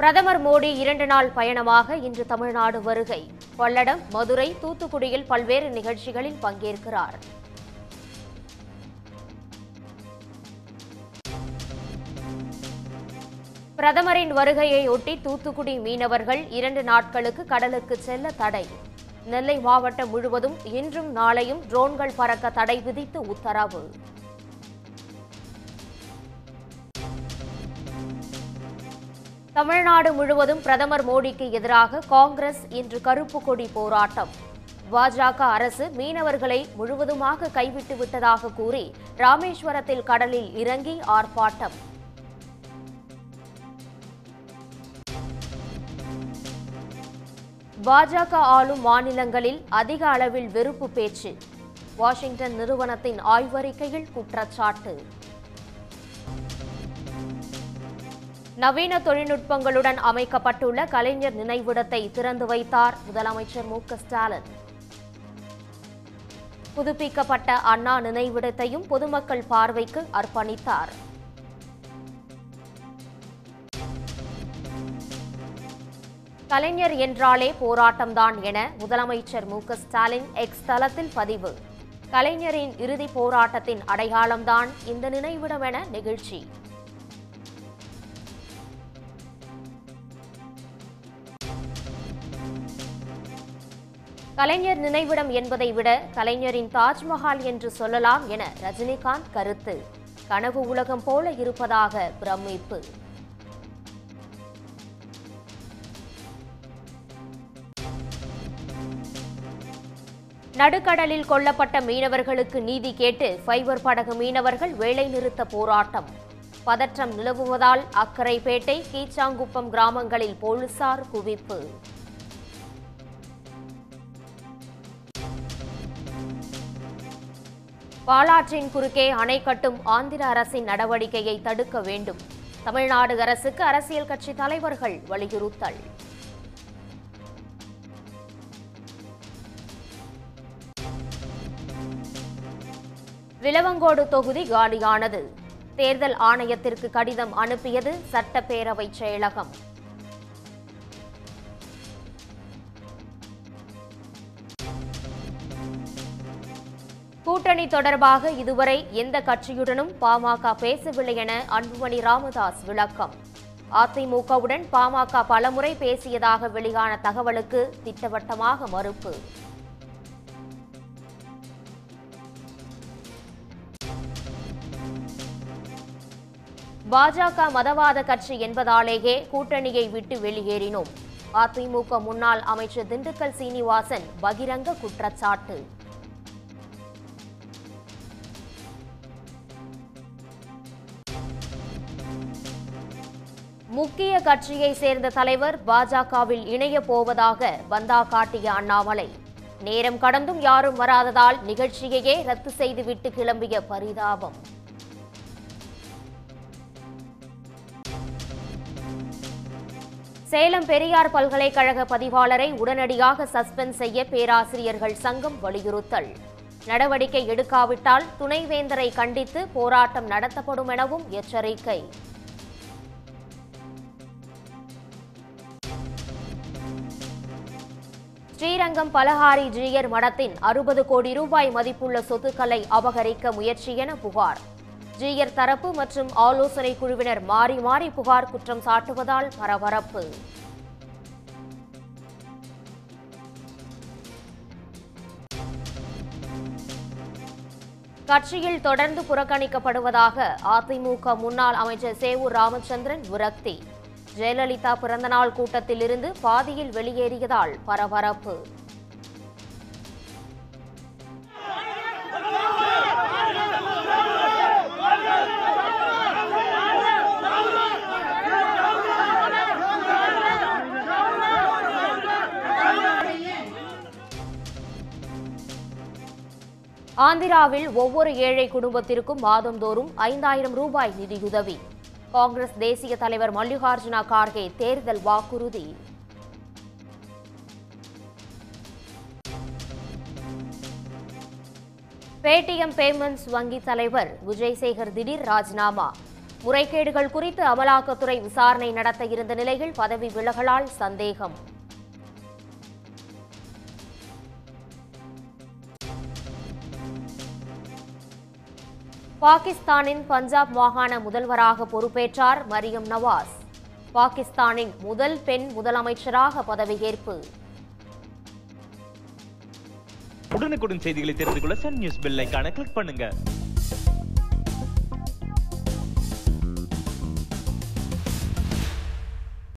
பிரதமர் மோடி இரண்டு நாள் பயணமாக இன்று தமிழ்நாடு வருகை கொள்ளடம் மதுரை தூத்துக்குடியில் பல்வேறு நிகழ்ச்சிகளில் பங்கேற்கிறார் பிரதமரின் வருகையை ஒட்டி தூத்துக்குடி மீனவர்கள் இரண்டு நாட்களுக்கு கடலுக்கு செல்ல தடை நெல்லை மாவட்டம் முழுவதும் இன்றும் நாளையும் ட்ரோன்கள் பறக்க தடை விதித்து உத்தரவு தமிழ்நாடு முழுவதும் பிரதமர் மோடிக்கு எதிராக காங்கிரஸ் இன்று கருப்பு கொடி போராட்டம் பாஜக அரசு மீனவர்களை முழுவதுமாக கைவிட்டு விட்டதாக கூறி ராமேஸ்வரத்தில் கடலில் இறங்கி ஆர்ப்பாட்டம் பாஜக ஆளும் மாநிலங்களில் அதிக அளவில் வெறுப்பு பேச்சு வாஷிங்டன் நிறுவனத்தின் ஆய்வறிக்கையில் குற்றச்சாட்டு நவீன தொழில்நுட்பங்களுடன் அமைக்கப்பட்டுள்ள கலைஞர் நினைவிடத்தை திறந்து வைத்தார் முதலமைச்சர் மு க ஸ்டாலின் புதுப்பிக்கப்பட்ட அண்ணா நினைவிடத்தையும் பொதுமக்கள் பார்வைக்கு அர்ப்பணித்தார் கலைஞர் என்றாலே போராட்டம்தான் என முதலமைச்சர் மு க ஸ்டாலின் எக்ஸ் தளத்தில் பதிவு கலைஞரின் இறுதிப் போராட்டத்தின் அடையாளம்தான் இந்த நினைவிடம் என நிகழ்ச்சி கலைஞர் நினைவிடம் என்பதை விட கலைஞரின் தாஜ்மஹால் என்று சொல்லலாம் என ரஜினிகாந்த் கருத்து கனவு உலகம் போல இருப்பதாக பிரமிப்பு நடுக்கடலில் கொல்லப்பட்ட மீனவர்களுக்கு நீதி கேட்டு ஃபைபர் படகு மீனவர்கள் வேலைநிறுத்த போராட்டம் பதற்றம் நிலவுவதால் அக்கரைப்பேட்டை கீச்சாங்குப்பம் கிராமங்களில் போலீசார் குவிப்பு பாலாற்றின் குறுக்கே அணை கட்டும் ஆந்திர அரசின் நடவடிக்கையை தடுக்க வேண்டும் தமிழ்நாடு அரசுக்கு அரசியல் கட்சி தலைவர்கள் வலியுறுத்தல் விலவங்கோடு தொகுதி காலியானது தேர்தல் ஆணையத்திற்கு கடிதம் அனுப்பியது சட்டப்பேரவை செயலகம் கூட்டணி தொடர்பாக இதுவரை எந்த கட்சியுடனும் பாமக பேசவில்லை என அன்புமணி ராமதாஸ் விளக்கம் அதிமுகவுடன் பாமக பலமுறை பேசியதாக வெளியான தகவலுக்கு திட்டவட்டமாக மறுப்பு பாஜக மதவாத கட்சி என்பதாலேயே கூட்டணியை விட்டு வெளியேறினோம் அதிமுக முன்னாள் அமைச்சர் திண்டுக்கல் சீனிவாசன் பகிரங்க குற்றச்சாட்டு முக்கிய கட்சியை சேர்ந்த தலைவர் பாஜகவில் இணைய போவதாக பந்தா காட்டிய அண்ணாமலை நேரம் கடந்தும் யாரும் வராததால் நிகழ்ச்சியையே ரத்து செய்துவிட்டு கிளம்பிய பரிதாபம் சேலம் பெரியார் பல்கலைக்கழக பதிவாளரை உடனடியாக சஸ்பெண்ட் செய்ய பேராசிரியர்கள் சங்கம் வலியுறுத்தல் நடவடிக்கை எடுக்காவிட்டால் துணைவேந்தரை கண்டித்து போராட்டம் நடத்தப்படும் எனவும் எச்சரிக்கை ஸ்ரீரங்கம் பலஹாரி ஜீயர் மடத்தின் அறுபது கோடி ரூபாய் மதிப்புள்ள சொத்துக்களை அபகரிக்க முயற்சி என புகார் ஜீயர் தரப்பு மற்றும் ஆலோசனை குழுவினர் மாறி மாறி புகார் குற்றம் சாட்டுவதால் பரபரப்பு கட்சியில் தொடர்ந்து புறக்கணிக்கப்படுவதாக அதிமுக முன்னாள் அமைச்சர் சேவூர் ராமச்சந்திரன் விரக்தி ஜெயலலிதா பிறந்தநாள் கூட்டத்தில் இருந்து பாதியில் வெளியேறியதால் பரபரப்பு ஆந்திராவில் ஒவ்வொரு ஏழை குடும்பத்திற்கும் மாதந்தோறும் ஐந்தாயிரம் ரூபாய் நிதியுதவி காங்கிரஸ் தேசிய தலைவர் மல்லிகார்ஜுனா கார்கே தேர்தல் வாக்குறுதி பேடிஎம் பேமெண்ட்ஸ் வங்கி தலைவர் விஜய் சேகர் திடீர் ராஜினாமா முறைகேடுகள் குறித்து அமலாக்கத்துறை விசாரணை நடத்த இருந்த நிலையில் பதவி விலகலால் சந்தேகம் பாகிஸ்தானின் பஞ்சாப் மாகாண முதல்வராக பொறுப்பேற்றார் மரியம் நவாஸ் பாகிஸ்தானின் முதல் பெண் முதலமைச்சராக பதவியேற்பு உடனுக்குடன் செய்திகளை தெரிந்து கொள்ள சன் நியூஸ் பெல் ஐகானை கிளிக் பண்ணுங்க